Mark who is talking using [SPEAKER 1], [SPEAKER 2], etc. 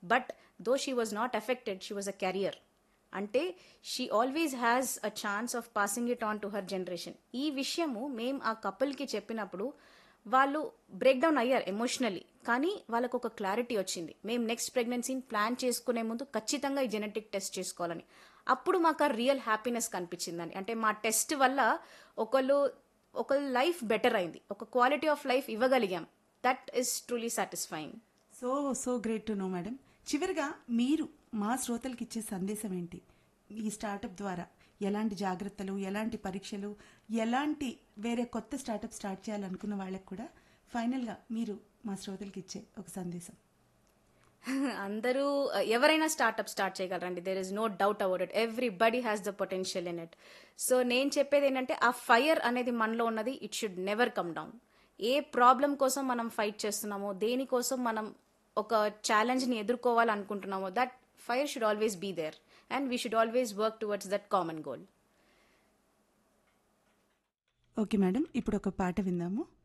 [SPEAKER 1] but though she was not affected she was a carrier అంటే she always has a chance of passing it on to her generation ఈ విషయము మేము ఆ కపుల్కి చెప్పినప్పుడు వాళ్ళు break down అయ్యారు ఎమోషనలీ కానీ వాళ్ళకు ఒక క్లారిటీ వచ్చింది మేము నెక్స్ట్ ప్రెగ్నెన్సీని ప్లాన్ చేసుకునే ముందు ఖచ్చితంగా ఈ జెనెటిక్ టెస్ట్ చేసుకోవాలని అప్పుడు మాకు ఆ రియల్ హ్యాపీనెస్ కనిపించిందని అంటే మా టెస్ట్ వల్ల ఒకళ్ళు ఒకళ్ళ లైఫ్ బెటర్ అయింది ఒక క్వాలిటీ ఆఫ్ లైఫ్ ఇవ్వగలిగాం that is truly satisfying
[SPEAKER 2] so so great to know madam చివరిగా మీరు మా శ్రోతలకు ఇచ్చే సందేశం ఏంటి ఈ స్టార్టప్ ద్వారా ఎలాంటి జాగ్రత్తలు ఎలాంటి పరీక్షలు ఎలాంటి వేరే కొత్త స్టార్టప్ స్టార్ట్ చేయాలనుకున్న వాళ్ళకి కూడా ఫైనల్గా మీరు మా శ్రోతలకు ఇచ్చే ఒక సందేశం
[SPEAKER 1] అందరూ ఎవరైనా స్టార్ట్అప్ స్టార్ట్ చేయగలరండి there is no doubt about it everybody has the potential in it so నేను చెప్పేది ఏంటంటే ఆ ఫైర్ అనేది మనలో ఉన్నది it should never come down ఏ ప్రాబ్లం కోసం మనం ఫైట్ చేస్తున్నామో దేనికోసం మనం ఒక ఛాలెంజ్ని ఎదుర్కోవాలనుకుంటున్నామో that fire should always be there and we should always work towards that common goal
[SPEAKER 2] okay madam ఇప్పుడు ఒక పాట విందాము